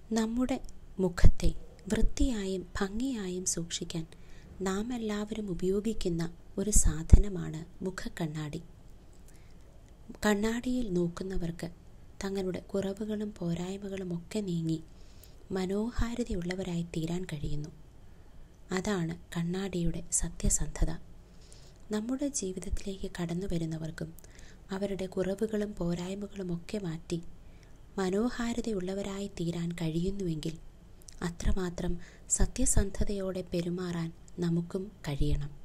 നമ്മുടെ മുഖത്തെ വൃത്തിയായും ഭംഗിയായും സൂക്ഷിക്കാൻ നാം എല്ലാവരും ഉപയോഗിക്കുന്ന ഒരു സാധനമാണ് മുഖക്കണ്ണാടി കണ്ണാടിയിൽ നോക്കുന്നവർക്ക് തങ്ങളുടെ കുറവുകളും പോരായ്മകളും ഒക്കെ നീങ്ങി മനോഹാരിതയുള്ളവരായി തീരാൻ കഴിയുന്നു അതാണ് കണ്ണാടിയുടെ സത്യസന്ധത നമ്മുടെ ജീവിതത്തിലേക്ക് കടന്നു വരുന്നവർക്കും അവരുടെ കുറവുകളും പോരായ്മകളും ഒക്കെ മാറ്റി മനോഹാരിതയുള്ളവരായി തീരാൻ കഴിയുന്നുവെങ്കിൽ അത്രമാത്രം സത്യസന്ധതയോടെ പെരുമാറാൻ നമുക്കും കഴിയണം